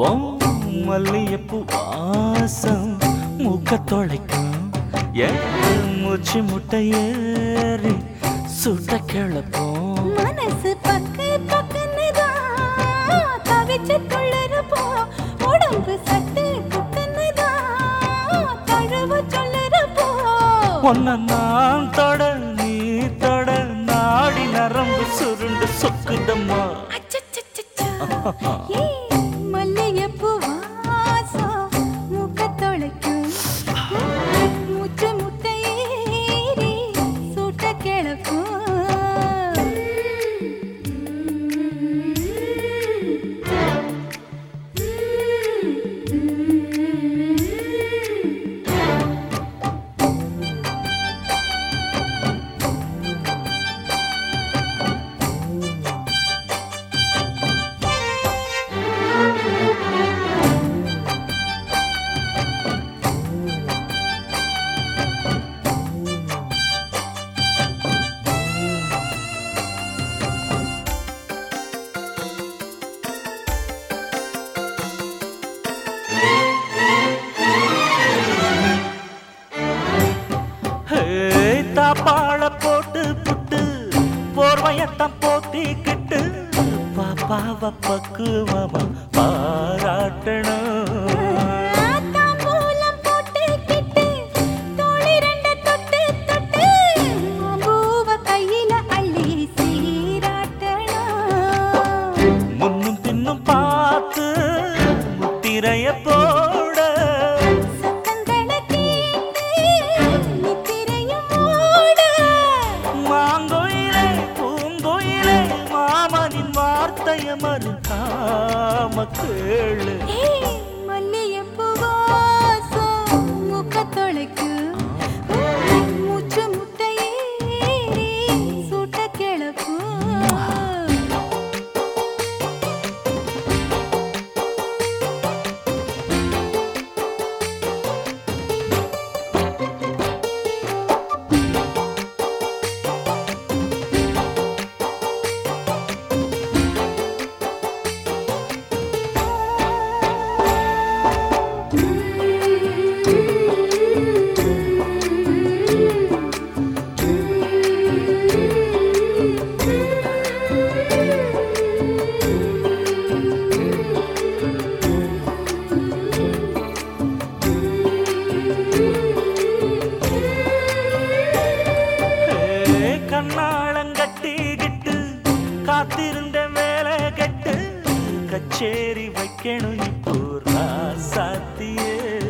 ஓ மல்லியப்பூ வாசம் மூக்க தொலைக்கும் என் மூச்சு முட்டை ஏறி சுட்ட கிளப்போம் மனசு பக்கு பக்குன்னு தான் தவிச்சு துள்ளறப்போ உடம்பு சட்டு புட்டுன்னு தான் தழுவ சொல்லறப்போ ஒன்ன நான் தொட நீ தொட நாடி நரம்பு சுருண்டு சொக்குதம்மா அச்சச்சச்சச்சா. ஏய், மல்லிகைப்பூ வாசம் மூக்கத் தொலைக்கும். மூச்சு முட்டை ஏறி சூட்ட கிளப்பும். ஹே, தாப்பாள போட்டு புட்டு போர்வையத்தான் போத்திக்கிட்டு பாப்பாவ பக்குவமா பாராட்டணும் தாம்பூலம் போட்டுக்கிட்டு, தோழி ரெண்ட தொட்டு தொட்டு, பூவ கையில அள்ளி சீராட்டணும். முன்னும் பின்னும் பார்த்து முத்திரைய போட சத்தங்களை கேட்டு நித்திரையும் மூட. மாங்கோயிலே பூங்கோயிலே மாமனின் வார்த்தைய மறுக்காம கேளு ஏய், மல்லிகைப்பூ வாசம் மூக்கத் தொலைக்கும். மூச்சு முட்டை ஏறி சூட்ட கிளப்பும். ஹே, கண்ணாளங்கட்டிக்கிட்டு காத்திருந்த வேலை கட்டு கச்சேரி வைக்கணும் இப்போ ராசாத்தியே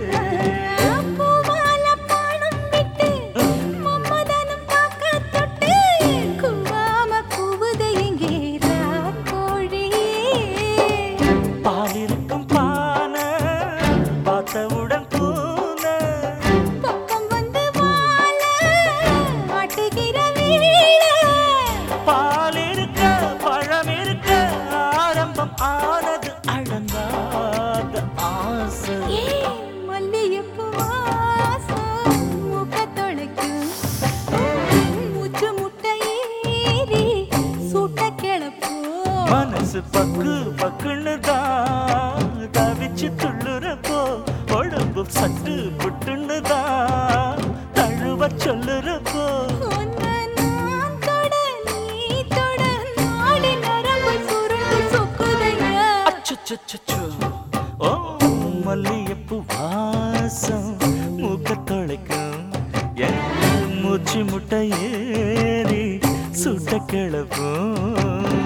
பூவால பானம் விட்டு மம்மதனம் தாக்க தொட்டு கூவாம கூவுது எங்கே ராக்கோழியே பால் இருக்கும் பானை பார்த்தவுடன் பூன பக்கம் வந்து வாழ ஆட்டுகிற வீழ பால் இருக்க பழம் இருக்க ஆரம்பம் ஆனது அடங்காத ஆசை ஏய், மல்லிகைப்பூ வாசம் மூக்கத் தொலைக்கும். மூச்சு முட்டை ஏறி சூட்ட கிளப்பும். மனசு பக்கு பக்குன்னு தான் தவிச்சு துள்ளுறப்போ உடம்பு சட்டு புட்டுன்னு தான் தழுவ சொல்லுறப்போ உன்னை நான் தொட, நீ தொட, நாடி நரம்பு சுருண்டு சொக்குதையா. அச்சச்சச்சோ ஓ மல்லியப்பூ வாசம் மூக்க தொலைக்கும் என் மூச்சு முட்டை ஏறி சுட்ட கிளப்பும்